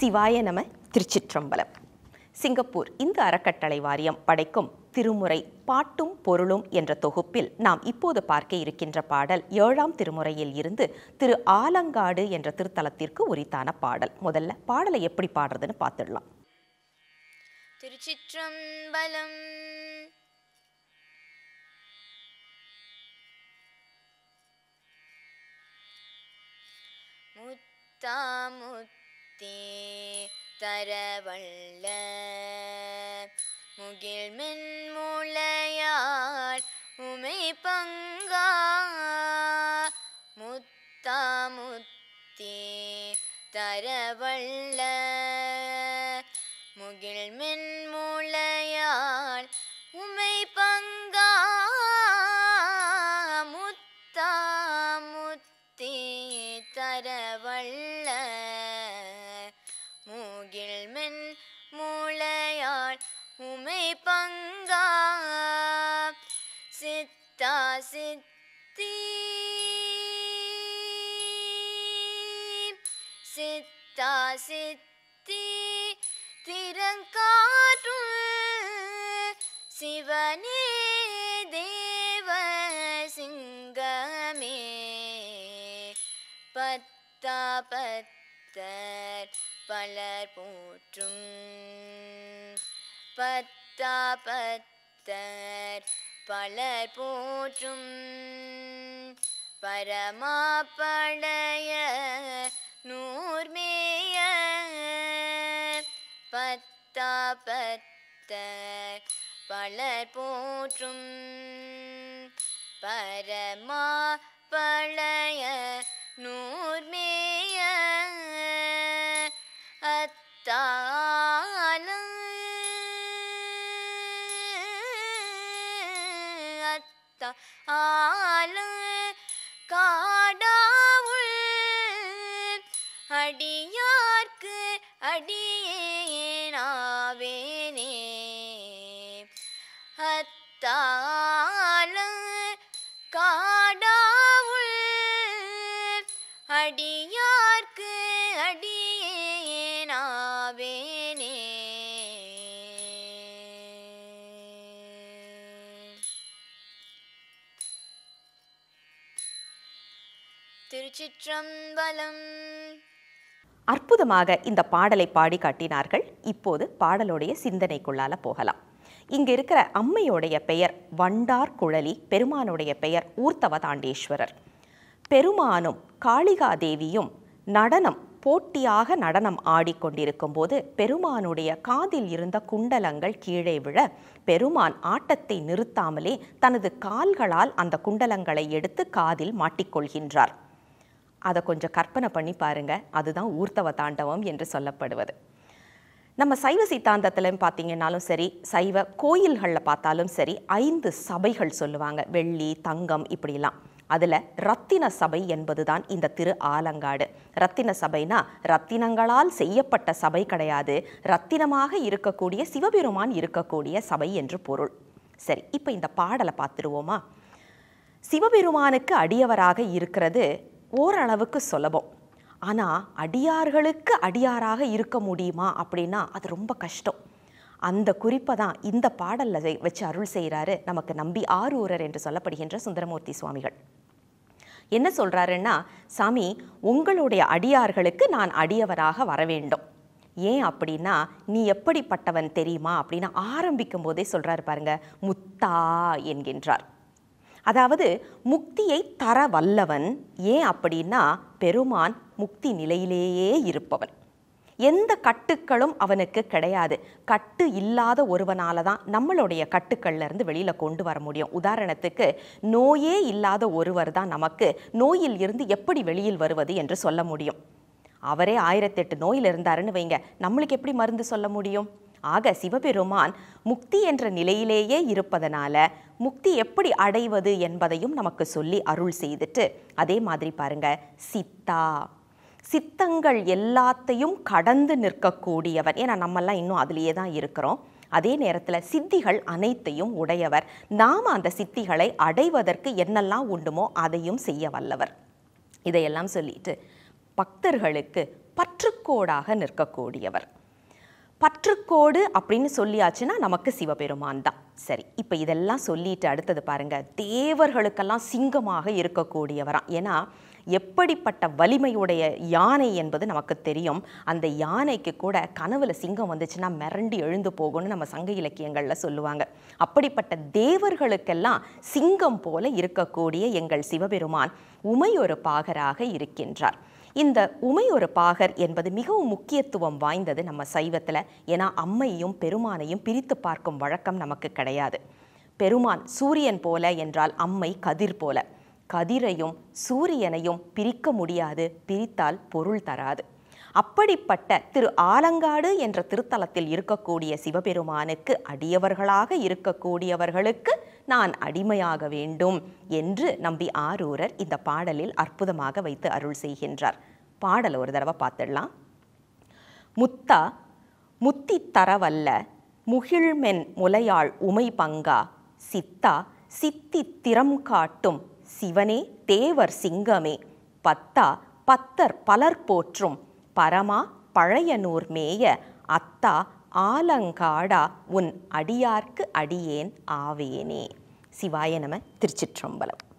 சிவாய நம திருச்சிற்றம்பலம் சிங்கப்பூர் இந்து அறக்கட்டளை வாரியம் படைக்கும் திருமுறை பாட்டும் பொருளும் என்ற தொகுப்பில் நாம் இப்போது பார்க்க இருக்கின்ற பாடல் ஏழாம் திருமுறையில் இருந்து திரு ஆலங்காடு என்ற திருத்தலத்திற்கு உரித்தான பாடல் முதல்ல பாடலை எப்படி பாடுறதுன்னு பார்த்துடலாம் திருச்சிற்றம்பலம் முத்தாமுத்தே தரவள்ள முகில் மென்முளையாள் உமை பங்கா முத்தாமுத்தே தரவள்ள முகில் மென்முளையாள் உமை பங்கா முத்தா முத்தே தரவள்ள மூகில் மென் மூளையாள் உமை பங்கா சித்தா சித்தி சித்தா சித்தி திறங்காற்றும் சிவனே தேவ சிங்கமே பத்தா பத்தர் பலர் போற்றும் பத்தா பத்தர் பலர் போற்றும் பரமா படைய நூர்மேய பத்தா பத்தர் பலர் போற்றும் பரமா பழைய நூர்மேய அத்தால அத்தா ஆல காடாவுள் அடியார்க்கு அடியேனாவேனே அத்தால காடாவுள் அடியார்க்கு அடியேனாவேனே திருச்சிற்றம்பலம் அற்புதமாக இந்த பாடலை பாடி காட்டினார்கள் இப்போது பாடலுடைய சிந்தனைக்குள்ளால போகலாம் இங்க இருக்கிற அம்மையுடைய பெயர் வண்டார் குழலி பெருமானுடைய பெயர் ஊர்த்தவதாண்டேஸ்வரர் பெருமானும் காளிகாதேவியும் நடனம் போட்டியாக நடனம் ஆடிக்கொண்டிருக்கும் போது பெருமானுடைய காதில் இருந்த குண்டலங்கள் கீழே விழ பெருமான் ஆட்டத்தை நிறுத்தாமலே தனது கால்களால் அந்த குண்டலங்களை எடுத்து காதில் மாட்டிக்கொள்கின்றார் அதை கொஞ்சம் கற்பனை பண்ணி பாருங்க அதுதான் ஊர்த்தவ தாண்டவம் என்று சொல்லப்படுவது நம்ம சைவ சித்தாந்தத்திலும் பார்த்தீங்கன்னாலும் சரி சைவ கோயில்களில் பார்த்தாலும் சரி ஐந்து சபைகள் சொல்லுவாங்க வெள்ளி தங்கம் இப்படிலாம் அதில் ரத்தின சபை என்பதுதான் இந்த திரு ஆலங்காடு ரத்தின சபைனா ரத்தினங்களால் செய்யப்பட்ட சபை கிடையாது ரத்தினமாக இருக்கக்கூடிய சிவபெருமான் இருக்கக்கூடிய சபை என்று பொருள் சரி இப்போ இந்த பாடலை பார்த்துருவோமா சிவபெருமானுக்கு அடியவராக இருக்கிறது ஓரளவுக்கு சுலபம் ஆனால் அடியார்களுக்கு அடியாராக இருக்க முடியுமா அப்படின்னா அது ரொம்ப கஷ்டம் அந்த குறிப்பை தான் இந்த பாடலில் செய்- வச்சு அருள் செய்கிறாரு நமக்கு நம்பி ஆரூரர் என்று சொல்லப்படுகின்ற சுந்தரமூர்த்தி சுவாமிகள் என்ன சொல்றாருன்னா சாமி உங்களுடைய அடியார்களுக்கு நான் அடியவராக வர வேண்டும் ஏன் அப்படின்னா நீ எப்படிப்பட்டவன் தெரியுமா அப்படின்னு ஆரம்பிக்கும் போதே சொல்றாரு பாருங்க முத்தா என்கின்றார் அதாவது முக்தியை தர வல்லவன் ஏன் அப்படின்னா பெருமான் முக்தி நிலையிலேயே இருப்பவன் எந்த கட்டுக்களும் அவனுக்கு கிடையாது கட்டு இல்லாத ஒருவனால தான் நம்மளுடைய கட்டுக்கள்ல இருந்து வெளியில கொண்டு வர முடியும் உதாரணத்துக்கு நோயே இல்லாத ஒருவர் தான் நமக்கு நோயில் இருந்து எப்படி வெளியில் வருவது என்று சொல்ல முடியும் அவரே ஆயிரத்தெட்டு நோயில் இருந்தாருன்னு வைங்க நம்மளுக்கு எப்படி மருந்து சொல்ல முடியும் ஆக சிவபெருமான் முக்தி என்ற நிலையிலேயே இருப்பதனால முக்தி எப்படி அடைவது என்பதையும் நமக்கு சொல்லி அருள் செய்துட்டு அதே மாதிரி பாருங்க சித்தா சித்தங்கள் எல்லாத்தையும் கடந்து நிற்கக்கூடியவர் ஏன்னா நம்மெல்லாம் இன்னும் அதிலேயே தான் இருக்கிறோம் அதே நேரத்தில் சித்திகள் அனைத்தையும் உடையவர் நாம் அந்த சித்திகளை அடைவதற்கு என்னெல்லாம் உண்டுமோ அதையும் செய்ய வல்லவர் இதையெல்லாம் சொல்லிட்டு பக்தர்களுக்கு பற்றுக்கோடாக நிற்கக்கூடியவர் பற்றுக்கோடு அப்படின்னு சொல்லியாச்சுன்னா நமக்கு சிவபெருமான் தான் சரி இப்போ இதெல்லாம் சொல்லிட்டு அடுத்தது பாருங்க தேவர்களுக்கெல்லாம் சிங்கமாக இருக்கக்கூடியவராம் ஏன்னா எப்படிப்பட்ட வலிமையுடைய யானை என்பது நமக்கு தெரியும் அந்த யானைக்கு கூட கனவுல சிங்கம் வந்துச்சுன்னா மிரண்டு எழுந்து போகும்னு நம்ம சங்க இலக்கியங்களில் சொல்லுவாங்க அப்படிப்பட்ட தேவர்களுக்கெல்லாம் சிங்கம் போல இருக்கக்கூடிய எங்கள் சிவபெருமான் உமையொரு பாகராக இருக்கின்றார் இந்த உமையொரு பாகர் என்பது மிகவும் முக்கியத்துவம் வாய்ந்தது நம்ம சைவத்தில் ஏன்னா அம்மையும் பெருமானையும் பிரித்து பார்க்கும் வழக்கம் நமக்கு கிடையாது பெருமான் சூரியன் போல என்றால் அம்மை கதிர் போல கதிரையும் சூரியனையும் பிரிக்க முடியாது பிரித்தால் பொருள் தராது அப்படிப்பட்ட திரு ஆலங்காடு என்ற திருத்தலத்தில் இருக்கக்கூடிய சிவபெருமானுக்கு அடியவர்களாக இருக்கக்கூடியவர்களுக்கு நான் அடிமையாக வேண்டும் என்று நம்பி ஆரூரர் இந்த பாடலில் அற்புதமாக வைத்து அருள் செய்கின்றார் பாடல் ஒரு தடவை பார்த்துடலாம் முத்தா முத்தி தரவல்ல முகிழ்மென் முலையாள் உமை பங்கா சித்தா சித்தி திறம் காட்டும் சிவனே தேவர் சிங்கமே பத்தா பத்தர் பலர் போற்றும் பரமா பழையனூர் மேய அத்தா ஆலங்காடா உன் அடியார்க்கு அடியேன் ஆவேனே சிவாய நம திருச்சிற்றம்பலம்